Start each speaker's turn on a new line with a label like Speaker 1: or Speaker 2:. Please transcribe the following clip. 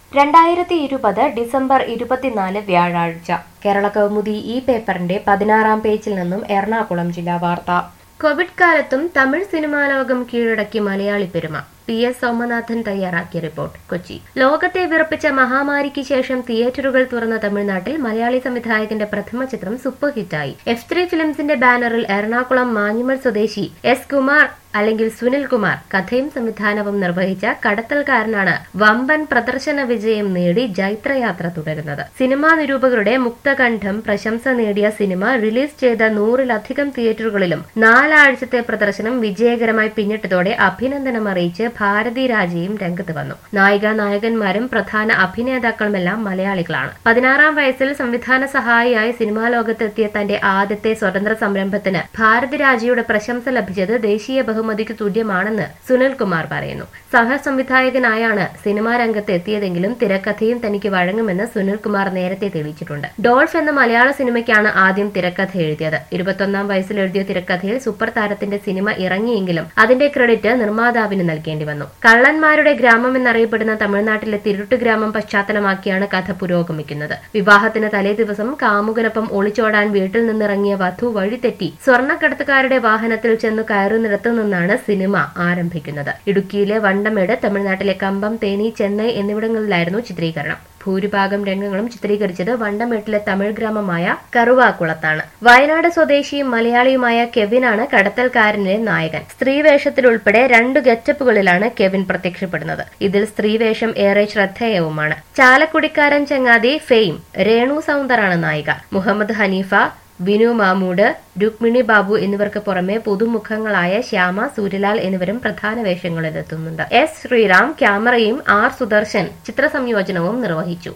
Speaker 1: രണ്ടായിരത്തി ഇരുപത് ഡിസംബർ ഇരുപത്തിനാല് വ്യാഴാഴ്ച കേരള കൗമുദി ഈ പേപ്പറിന്റെ പതിനാറാം പേജിൽ നിന്നും എറണാകുളം ജില്ലാ വാർത്ത കോവിഡ് കാലത്തും തമിഴ് സിനിമാ ലോകം കീഴടക്കി മലയാളി പെരുമ പി എസ് സോമനാഥൻ തയ്യാറാക്കിയ റിപ്പോർട്ട് കൊച്ചി ലോകത്തെ വിറപ്പിച്ച മഹാമാരിക്ക് ശേഷം തിയേറ്ററുകൾ തുറന്ന തമിഴ്നാട്ടിൽ മലയാളി സംവിധായകന്റെ പ്രഥമ ചിത്രം സൂപ്പർ ഹിറ്റായി എഫ് ത്രീ ഫിലിംസിന്റെ ബാനറിൽ എറണാകുളം മാഞ്ഞിമൽ സ്വദേശി എസ് കുമാർ അല്ലെങ്കിൽ സുനിൽ കുമാർ കഥയും സംവിധാനവും നിർവഹിച്ച കടത്തൽക്കാരനാണ് വമ്പൻ പ്രദർശന വിജയം നേടി ജൈത്രയാത്ര തുടരുന്നത് സിനിമാ നിരൂപകരുടെ മുക്തകണ്ഠം പ്രശംസ നേടിയ സിനിമ റിലീസ് ചെയ്ത നൂറിലധികം തിയേറ്ററുകളിലും നാലാഴ്ചത്തെ പ്രദർശനം വിജയകരമായി പിന്നിട്ടതോടെ അഭിനന്ദനം അറിയിച്ച് ഭാരതി രാജയും രംഗത്ത് വന്നു നായിക നായകന്മാരും പ്രധാന അഭിനേതാക്കളുമെല്ലാം മലയാളികളാണ് പതിനാറാം വയസ്സിൽ സംവിധാന സഹായിയായി സിനിമാ ലോകത്തെത്തിയ തന്റെ ആദ്യത്തെ സ്വതന്ത്ര സംരംഭത്തിന് ഭാരതി രാജയുടെ പ്രശംസ ലഭിച്ചത് ദേശീയ ബഹുമതിക്ക് തുല്യമാണെന്ന് സുനിൽ കുമാർ പറയുന്നു സഹസംവിധായകനായാണ് സിനിമാ രംഗത്ത് എത്തിയതെങ്കിലും തിരക്കഥയും തനിക്ക് വഴങ്ങുമെന്ന് സുനിൽ കുമാർ നേരത്തെ തെളിയിച്ചിട്ടുണ്ട് ഡോൾഫ് എന്ന മലയാള സിനിമയ്ക്കാണ് ആദ്യം തിരക്കഥ എഴുതിയത് ഇരുപത്തൊന്നാം വയസ്സിൽ എഴുതിയ തിരക്കഥയിൽ സൂപ്പർ താരത്തിന്റെ സിനിമ ഇറങ്ങിയെങ്കിലും അതിന്റെ ക്രെഡിറ്റ് നിർമ്മാതാവിന് നൽകേണ്ടി വന്നു കള്ളന്മാരുടെ ഗ്രാമം എന്നറിയപ്പെടുന്ന തമിഴ്നാട്ടിലെ തിരുട്ട് ഗ്രാമം പശ്ചാത്തലമാക്കിയാണ് കഥ പുരോഗമിക്കുന്നത് വിവാഹത്തിന് തലേ ദിവസം കാമുകനൊപ്പം ഒളിച്ചോടാൻ വീട്ടിൽ നിന്നിറങ്ങിയ വധു വഴിതെറ്റി സ്വർണ്ണക്കടത്തുകാരുടെ വാഹനത്തിൽ ചെന്നു കയറുന്നിടത്തു നിന്നാണ് സിനിമ ആരംഭിക്കുന്നത് ഇടുക്കിയിലെ വണ്ടമേട് തമിഴ്നാട്ടിലെ കമ്പം തേനി ചെന്നൈ എന്നിവിടങ്ങളിലായിരുന്നു ചിത്രീകരണം ഭൂരിഭാഗം രംഗങ്ങളും ചിത്രീകരിച്ചത് വണ്ടമേട്ടിലെ തമിഴ് ഗ്രാമമായ കറുവാക്കുളത്താണ് വയനാട് സ്വദേശിയും മലയാളിയുമായ കെവിനാണ് കടത്തൽക്കാരനിലെ നായകൻ സ്ത്രീവേഷത്തിലുൾപ്പെടെ രണ്ടു ഗെറ്റപ്പുകളിലാണ് കെവിൻ പ്രത്യക്ഷപ്പെടുന്നത് ഇതിൽ സ്ത്രീവേഷം ഏറെ ശ്രദ്ധേയവുമാണ് ചാലക്കുടിക്കാരൻ ചങ്ങാതി ഫെയിം രേണു സൗന്ദറാണ് നായിക മുഹമ്മദ് ഹനീഫ വിനു മാമൂട് രുക്മിണി ബാബു എന്നിവർക്ക് പുറമെ പുതുമുഖങ്ങളായ ശ്യാമ സൂര്യലാൽ എന്നിവരും പ്രധാന വേഷങ്ങളിലെത്തുന്നുണ്ട് എസ് ശ്രീറാം ക്യാമറയും ആർ സുദർശൻ ചിത്രസംയോജനവും നിർവഹിച്ചു